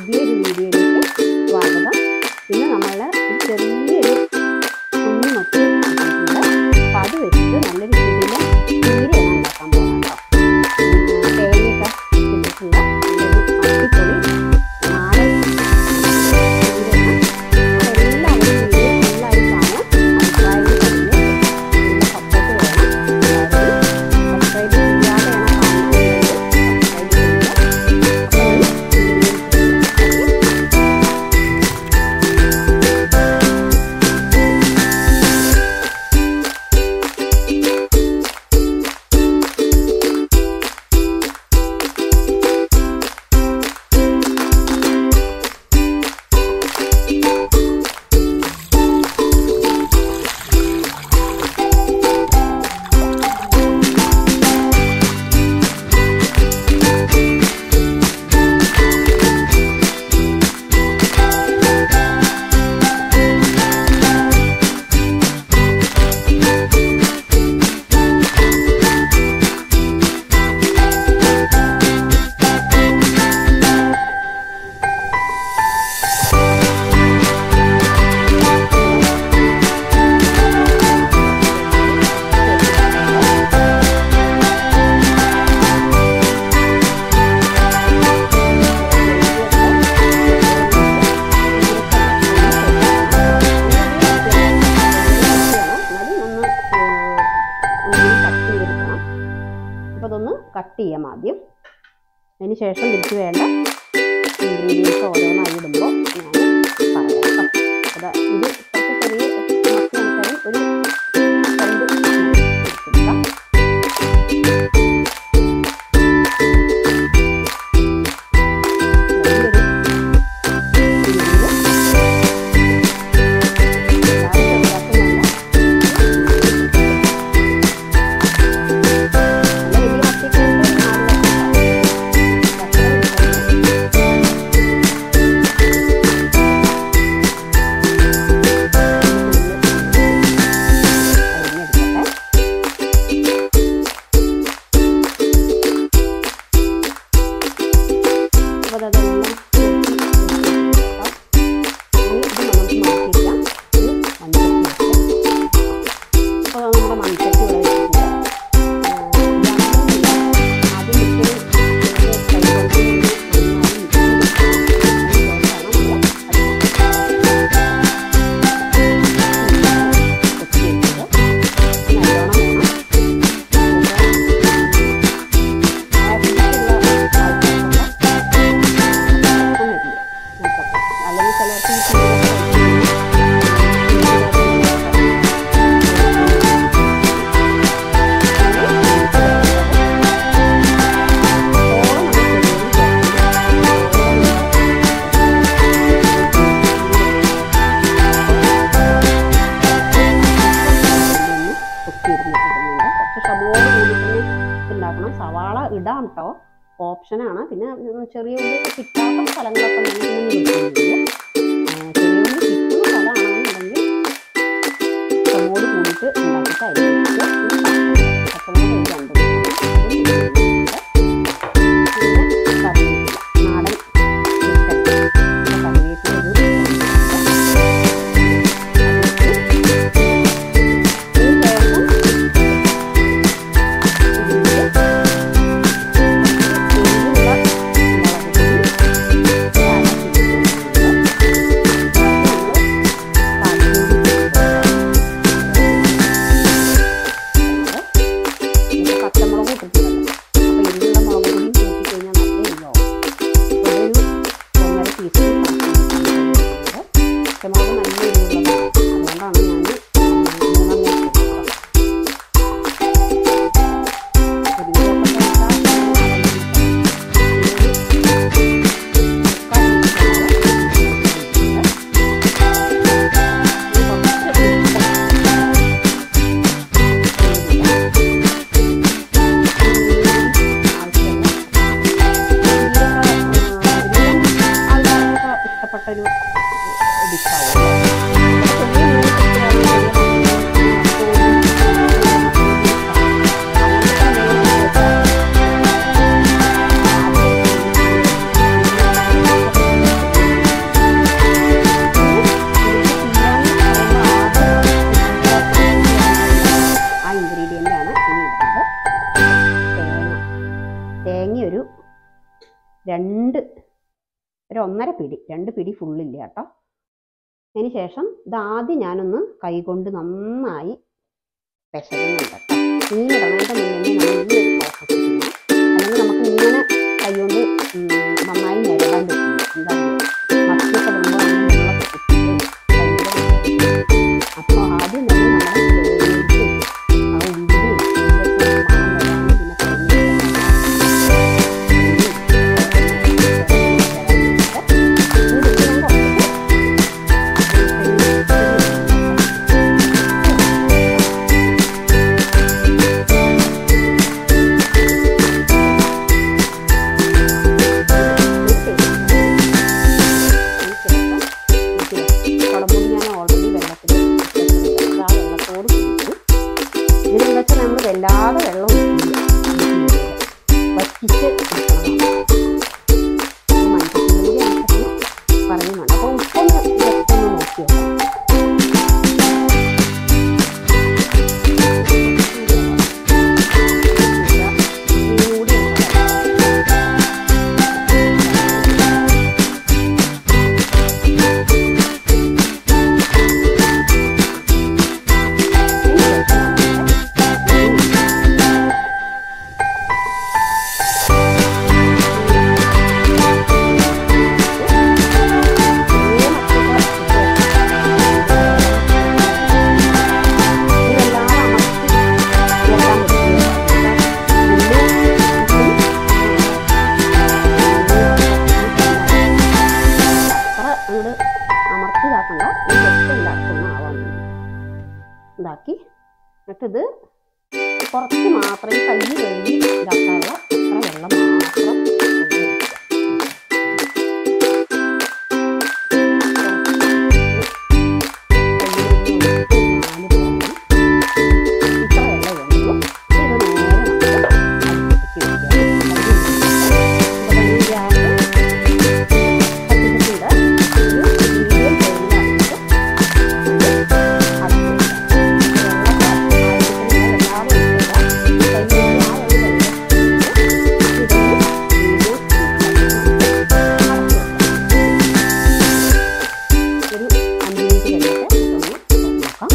പുതിയൊരു വീഡിയോയിലേക്ക് സ്വാഗതം ഇന്ന് നമ്മൾ ഒരു ചെറിയൊരു കുഞ്ഞു മത്തി കിട്ടിയിട്ടുണ്ട് അപ്പം അത് വെച്ചിട്ട് നല്ലൊരു രീതിയിൽ ചീരയാണ് ഉണ്ടാക്കാൻ പോകുന്നത് കേട്ടോ തേങ്ങയൊക്കെ ഇട്ടിട്ടുള്ള നല്ലൊരു അടിപൊളി നാടൻ ചീരയാണ് അപ്പോൾ എല്ലാവരും വീഡിയോ എല്ലാവരും കാണും അഭിപ്രായം പറഞ്ഞ് നല്ല സപ്പോർട്ട് വേണം എല്ലാവരും സബ്സ്ക്രൈബ് ചെയ്യാതെയാണ് കാണുന്നതെങ്കിൽ സബ്സ്ക്രൈബ് ചെയ്യുക അപ്പോൾ ഈ വീഡിയോ അപ്പോൾ അതൊന്ന് കട്ട് ചെയ്യാം ആദ്യം അതിന് ശേഷം ഇതിലേക്ക് വേണ്ട ഇൻഗ്രീഡിയൻസ് ഓരോന്നായി ഇടുമ്പോൾ ഞാൻ പറയാം കേട്ടോ അതാ ഇത് കുറച്ച് ചെറിയ മത്തി നമുക്കത് ഒരു രണ്ട് എടുത്തെടുക്കാം വലിയൊരു അപ്പോൾ അതെല്ലാം ഇനി ഇത് നമുക്ക് മാറ്റിക്കാം ഒരു മൺചട്ടി വെക്കാം അപ്പോൾ നമ്മുടെ മൺചട്ടി ഇവിടെ വെച്ചിട്ടുണ്ട് ആദ്യം ഇത്തിരി അല്ലെങ്കിൽ ചിലർക്ക് ഈ ഉണ്ടാക്കണം സവാള ഇടാം കേട്ടോ ഓപ്ഷനാണ് പിന്നെ ഉം ചെറിയ ഉള്ളി കിട്ടാത്ത സ്ഥലങ്ങളൊക്കെ ഉണ്ടെങ്കിൽ പിന്നെ നിർത്തുന്നില്ല ചെറിയ ഉള്ളി കിട്ടുന്ന സ്ഥലമാണെന്നുണ്ടെങ്കിൽ ചുമോട് കൂടിയിട്ട് ഉണ്ടാക്കിയിട്ടായിരിക്കും പച്ചമുളക് ഒരു രണ്ട് മൂന്ന് അതും ഇട്ടിട്ടുണ്ട്. പിന്നെ കറിവേപ്പില നാടൻ ചിക്കൻ കറിവേപ്പില ഒരു ഇതിന് പച്ചമുളക് ഇട്ടിട്ടുണ്ടല്ലോ അപ്പോൾ എരിവുള്ള മുളക് പൊടിയും കൂട്ടി കഴിഞ്ഞാൽ നല്ല എരിവാകും അപ്പോൾ ഒരു ഒന്നര ടീസ്പൂൺ പച്ചമുളക് നല്ല എരിവുള്ളതാണ് അതുകൊണ്ടാണ് ഞാൻ മൂന്നെണ്ണം ഇട്ടത് ഇഷ്ടപ്പെട്ടൊരു ഡിഷാവും അങ്ങനത്തെ തുടങ്ങി ഒരു രണ്ട് ഒരു ഒന്നര പിടി രണ്ട് പിടി ഫുള്ളില്ല കേട്ടോ അതിന് ശേഷം ഇതാദ്യം ഞാനൊന്ന് കൈകൊണ്ട് നന്നായി പെശകുന്നുണ്ട് കേട്ടോ മീൻ ഇടണേൻ്റെ മുന്നേ നമ്മൾ ഈ ഒരു പ്രോസസ്സ് ചെയ്യണം അല്ലെങ്കിൽ നമുക്ക് ഇങ്ങനെ കൈകൊണ്ട് ഉം, നന്നായി നിരടാൻ പറ്റില്ല എന്താ പറയുക മത്തിയൊക്കെ ഇടുമ്പോൾ അതിന് വെള്ളമൊക്കെ കുത്തിയിട്ട് ഭയങ്കര അപ്പോൾ ആദ്യം തന്നെ നമ്മൾ വേവിച്ച് ആ ഉള്ളിയും ഇതിൻ്റെയൊക്കെ മണം വരാനും പിന്നെ കരിഞ്ഞിട്ട് കുളമ്പുളി ഞാൻ ഓൾറെഡി വെള്ളത്തിൽ ഇട്ടിട്ടുണ്ട്. അത് ആ വെള്ളത്തോട് കുടിക്കും ഇതിനെന്താ വെച്ചാൽ നമ്മൾ വല്ലാതെ വെള്ളം ഒഴിക്കില്ല വറ്റിച്ച് എടുക്കണം മൺചട്ടിയും കൂടി ആവശ്യത്തിന് പറയുന്നുണ്ട് അപ്പോൾ ഉപ്പൊന്ന് ജസ്റ്റ് ഒന്ന് നോക്കി നോക്കാം കൂടി അമർത്തിതാക്കണ്ട ജസ്റ്റ് ഉണ്ടാക്കുന്ന ആവാൻ വേണ്ടി ഇതാക്കി എന്നിട്ടിത് കുറച്ച് മാത്രം ഈ കൈ കഴുകി ഇതാക്കാനുള്ള അത്ര വെള്ളം മാത്രം ഒഴിച്ച് വെക്കുക. കയ്യിലേക്ക് ഒഴിച്ച് നാല് പോകുന്നു ഇത്ര വെള്ളം വേണ്ടു ഇത് നേരെ നമുക്ക് അടുപ്പിലേക്ക് വെക്കുക അപ്പോൾ തന്നെ ഗ്യാസ് കത്തിച്ചിട്ടുണ്ട് ഒരു മീഡിയം ഫ്ലെയിമിലാക്കിയിട്ട് ഒരു അഞ്ച് മിനിറ്റ് കഴിഞ്ഞിട്ട് ഇതൊന്ന് നോക്കാം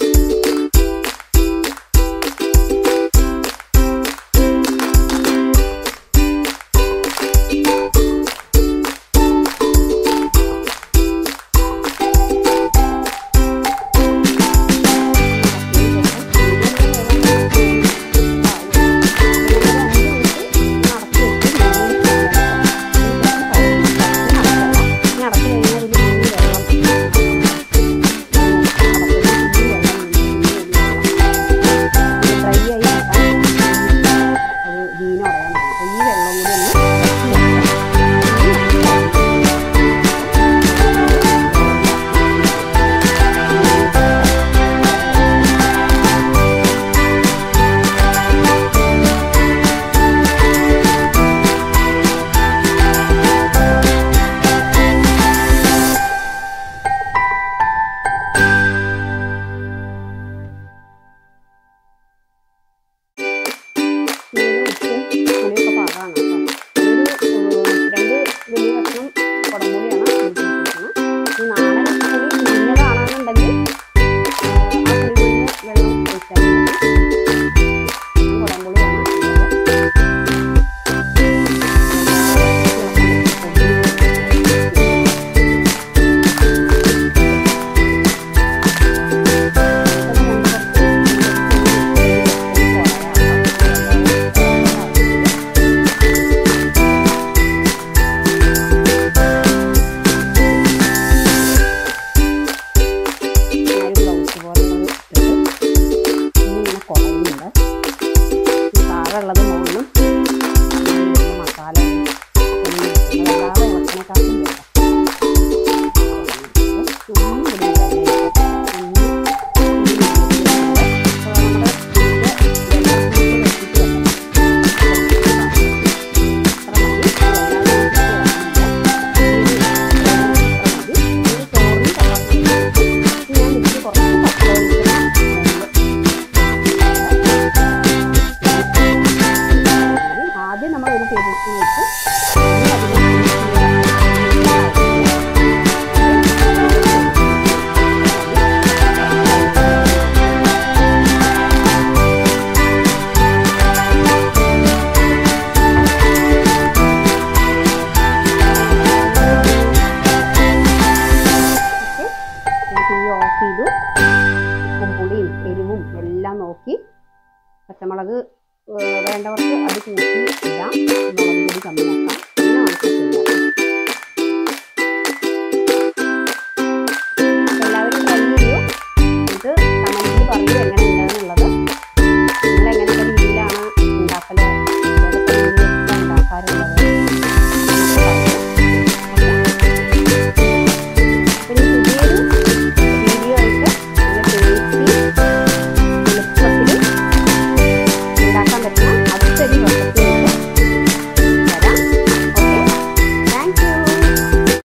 ഉപ്പും പുളിയൊക്കെ പാകമാണ് കേട്ടോ ഒരു രണ്ട് വലിയ കഷ്ണം കുടംപുളിയാണ് ഉപയോഗിച്ചിരിക്കുന്നത് ഈ നാടൻ പുളി കുഞ്ഞതാണെന്നുണ്ടെങ്കിൽ ആ പുളി കുഞ്ഞ് വെള്ളം ഒഴിച്ചാൽ മതി കുടംപുളിയാണ് ബ്ലൗസ് പോലുള്ളത് ഇട്ടിട്ട് ഇങ്ങനെ കുഴയുന്നുണ്ട് ഈ താഴെയുള്ളത് മുകളിലും ഈ മസാല അല്ലാതെ ഇളക്കിനെക്കാട്ടും വേണ്ട ആദ്യം നമ്മൾ ഒരു ടേബിൾ ഒന്ന് വെച്ചു ഇനി അതിലേക്ക് ഓക്കെ ഞാൻ തീ ഓഫ് ചെയ്തു ഉപ്പും പുളിയും എരിവും എല്ലാം നോക്കി പച്ചമുളക് ഏഹ് വേണ്ടവർക്ക് അത് കൂട്ടി ഇടാം മുളക് പൊടി കമ്മിയാക്കാം